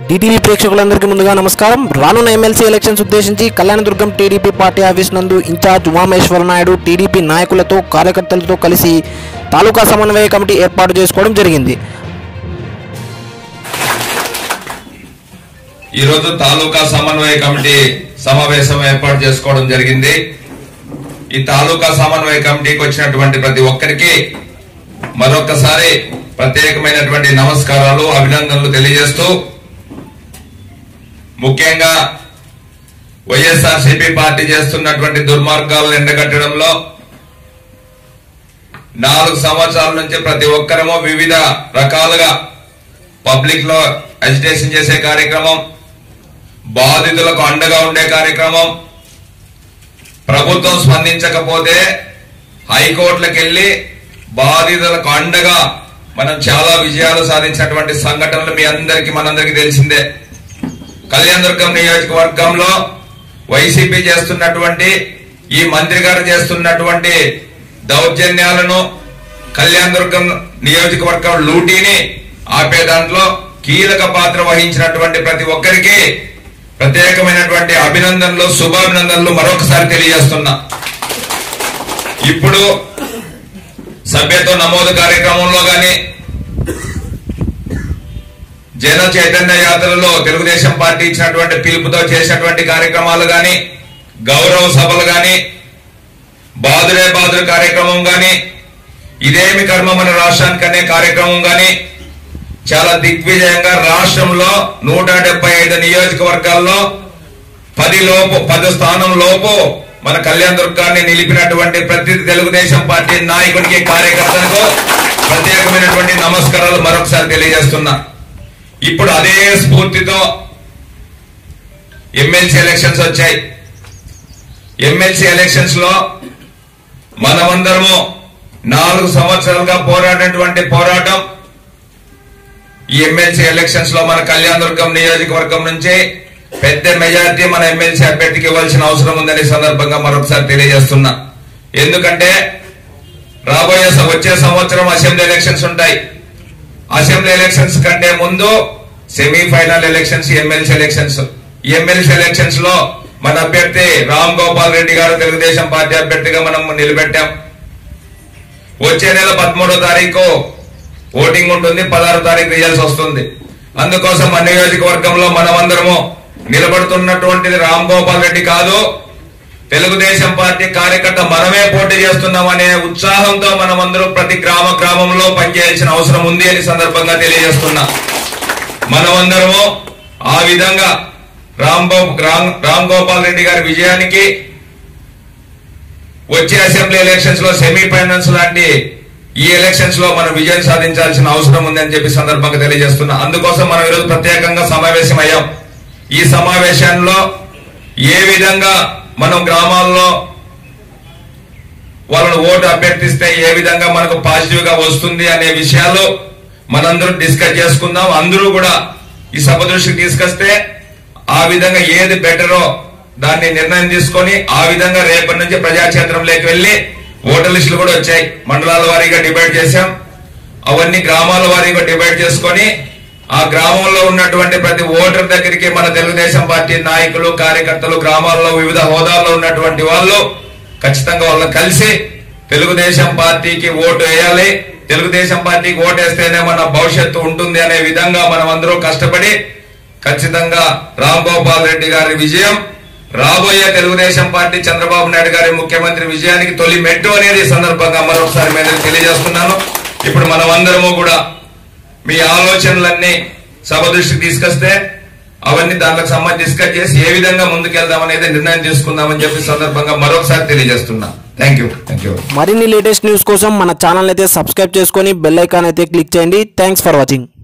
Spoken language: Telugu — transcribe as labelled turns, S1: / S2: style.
S1: డిటీవీ ప్రేక్షకులందరికీ ముందుగా నమస్కారం రానున్న ఎమ్మెల్సీ ఎలక్షన్స్ ఉద్దేశించి కళ్యాణదుర్గం టీడీపీ పార్టీ ఆఫీస్ నందు ఇన్ఛార్జ్ ఉమామేశ్వర నాయుడు టీడీపీ నాయకులతో కార్యకర్తలతో కలిసి తాలూకా సమన్వయ కమిటీ ఏర్పాటు చేసుకోవడం జరిగింది
S2: ఈరోజు తాలూకా సమన్వయ కమిటీ సమావేశం ఏర్పాటు చేసుకోవడం జరిగింది ఈ తాలూకా సమన్వయ కమిటీకి వచ్చినటువంటి ప్రతి ఒక్కరికి మరొకసారి ప్రత్యేకమైనటువంటి నమస్కారాలు అభినందనలు తెలియజేస్తూ ముఖ్యంగా వైఎస్ఆర్ సిపి పార్టీ చేస్తున్నటువంటి దుర్మార్గాలను ఎండగట్టడంలో నాలుగు సంవత్సరాల నుంచి ప్రతి ఒక్కరము వివిధ రకాలుగా పబ్లిక్ లో అజిటేషన్ చేసే కార్యక్రమం బాధితులకు అండగా ఉండే కార్యక్రమం ప్రభుత్వం స్పందించకపోతే హైకోర్టులకు వెళ్లి బాధితులకు అండగా మనం చాలా విజయాలు సాధించినటువంటి సంఘటనలు మీ అందరికీ మనందరికీ తెలిసిందే కళ్యాణదుర్గం నియోజకవర్గంలో వైసీపీ చేస్తున్నటువంటి ఈ మంత్రి గారు చేస్తున్నటువంటి దౌర్జన్యాలను కళ్యాణదుర్గం నియోజకవర్గం లూటీని ఆపే దాంట్లో కీలక పాత్ర వహించినటువంటి ప్రతి ఒక్కరికి ప్రత్యేకమైనటువంటి అభినందనలు శుభాభినందనలు మరొకసారి తెలియజేస్తున్నా ఇప్పుడు సభ్యత్వ నమోదు కార్యక్రమంలో గాని జన చైతన్య యాత్రలో తెలుగుదేశం పార్టీ ఇచ్చినటువంటి పిలుపుతో చేసినటువంటి కార్యక్రమాలు గాని గౌరవ సభలు గాని బాదురే బాదురు కార్యక్రమం గాని ఇదేమి కర్మ మన రాష్ట్రానికి అనే కార్యక్రమం గాని చాలా దిగ్విజయంగా రాష్ట్రంలో నూట డెబ్బై ఐదు నియోజకవర్గాల్లో పది లోపు పది స్థానం లోపు మన కళ్యాణ దుర్గాన్ని నిలిపినటువంటి ప్రతి తెలుగుదేశం పార్టీ నాయకుడికి కార్యకర్తలకు ప్రత్యేకమైనటువంటి నమస్కారాలు మరొకసారి తెలియజేస్తున్నా ఇప్పుడు అదే స్ఫూర్తితో ఎమ్మెల్సీ ఎలక్షన్స్ వచ్చాయి ఎమ్మెల్సీ ఎలక్షన్స్ లో మనమందరము నాలుగు సంవత్సరాలుగా పోరాడినటువంటి పోరాటం ఈ ఎమ్మెల్సీ ఎలక్షన్స్ లో మన కళ్యాణదుర్గం నియోజకవర్గం నుంచి పెద్ద మెజారిటీ మన ఎమ్మెల్సీ అభ్యర్థికి ఇవ్వాల్సిన అవసరం ఉందని ఈ సందర్భంగా మరొకసారి తెలియజేస్తున్నా ఎందుకంటే రాబోయే స- వచ్చే సంవత్సరం అసెంబ్లీ ఎలక్షన్స్ ఉంటాయి అసెంబ్లీ ఎలక్షన్స్ కంటే ముందు సెమీఫైనల్ ఎలక్షన్స్ ఎమ్మెల్సీ ఎలక్షన్స్ ఈ ఎమ్మెల్సీ ఎలక్షన్స్ లో మన అభ్యర్థి రామ్ గోపాల్ రెడ్డి గారు తెలుగుదేశం పార్టీ అభ్యర్థిగా మనం నిలబెట్టాం వచ్చే నెల పదమూడో తారీఖు ఓటింగ్ ఉంటుంది పదహారో తారీఖు రిజల్ట్స్ వస్తుంది అందుకోసం మన నియోజకవర్గంలో మనమందరము నిలబడుతున్నటువంటిది రామ్ గోపాల్ రెడ్డి కాదు తెలుగుదేశం పార్టీ కార్యకర్త మనమే పోటీ చేస్తున్నామనే ఉత్సాహంతో మనమందరం ప్రతి గ్రామ గ్రామంలో పనిచేయాల్సిన అవసరం ఉంది అని సందర్భంగా తెలియజేస్తున్నా మనమందరము ఆ విధంగా రామ్ గో- రామ్ రామ్ గోపాల్ రెడ్డి గారి విజయానికి వచ్చే అసెంబ్లీ ఎలక్షన్స్ లో సెమీఫైనల్స్ లాంటి ఈ ఎలక్షన్స్ లో మనం విజయం సాధించాల్సిన అవసరం ఉందని చెప్పి సందర్భంగా తెలియజేస్తున్నా అందుకోసం మనం ఈరోజు ప్రత్యేకంగా సమావేశం అయ్యాం ఈ సమావేశంలో ఏ విధంగా మనం గ్రామాల్లో వాళ్ళను ఓటు అభ్యర్థిస్తే ఏ విధంగా మనకు పాజిటివ్ గా వస్తుంది అనే విషయాలు మనందరం డిస్కస్ చేసుకుందాం అందరూ కూడా ఈ సభ దృష్టికి తీసుకొస్తే ఆ విధంగా ఏది బెటరో దాన్ని నిర్ణయం తీసుకొని ఆ విధంగా రేపటి నుంచి ప్రజాక్షేత్రంలోకి వెళ్లి ఓటర్ లిస్టులు కూడా వచ్చాయి మండలాల వారీగా డిబేట్ చేశాం అవన్నీ గ్రామాల వారీగా డిబేట్ చేసుకొని ఆ గ్రామంలో ఉన్నటువంటి ప్రతి ఓటర్ దగ్గరికి మన తెలుగుదేశం పార్టీ నాయకులు కార్యకర్తలు గ్రామాల్లో వివిధ హోదాల్లో ఉన్నటువంటి వాళ్ళు ఖచ్చితంగా వాళ్ళని కలిసి తెలుగుదేశం పార్టీకి ఓటు వేయాలి తెలుగుదేశం పార్టీకి ఓటు వేస్తేనే మన భవిష్యత్తు ఉంటుంది అనే విధంగా మనం అందరూ కష్టపడి ఖచ్చితంగా రామ్ గోపాల్ రెడ్డి గారి విజయం రాబోయే తెలుగుదేశం పార్టీ చంద్రబాబు నాయుడు గారి ముఖ్యమంత్రి విజయానికి తొలి మెట్టు అనేది ఈ సందర్భంగా మరొకసారి మీద తెలియజేస్తున్నాను ఇప్పుడు మనం అందరము కూడా మీ ఆలోచనలన్నీ సభ దృష్టికి తీసుకొస్తే అవన్నీ దాంట్లోకి సంబంధించి డిస్కస్ చేసి ఏ విధంగా ముందుకెళ్దాం అనేది నిర్ణయం తీసుకుందామని చెప్పి సందర్భంగా మరొకసారి తెలియజేస్తున్నా థ్యాంక్ యూ థ్యాంక్ యూ
S1: మరిన్ని లేటెస్ట్ న్యూస్ కోసం మన ఛానల్ అయితే సబ్స్క్రైబ్ చేసుకొని బెల్ ఐకాన్ అయితే క్లిక్ చేయండి థ్యాంక్స్ ఫర్ వాచింగ్